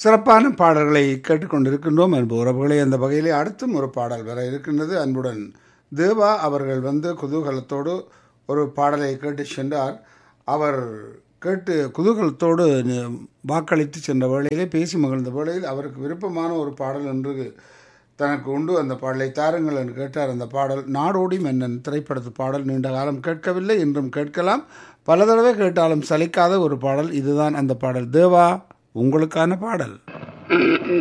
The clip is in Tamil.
சிறப்பான பாடல்களை கேட்டுக்கொண்டிருக்கின்றோம் அன்பு உறவுகளை அந்த வகையிலே அடுத்தும் ஒரு பாடல் வர இருக்கின்றது அன்புடன் தேவா அவர்கள் வந்து குதூகலத்தோடு ஒரு பாடலை கேட்டு சென்றார் அவர் கேட்டு குதூகலத்தோடு நி- வாக்களித்து சென்ற வேளையிலே பேசி மகிழ்ந்த வேளையில் அவருக்கு விருப்பமான ஒரு பாடல் என்று தனக்கு உண்டு அந்த பாடலை தாருங்கள் என்று கேட்டார் அந்த பாடல் நாடோடி மன்னன் திரைப்படத்து பாடல் நீண்ட காலம் கேட்கவில்லை இன்றும் கேட்கலாம் பல தடவை கேட்டாலும் சலிக்காத ஒரு பாடல் இதுதான் அந்த பாடல் தேவா உங்களுக்கான பாடல்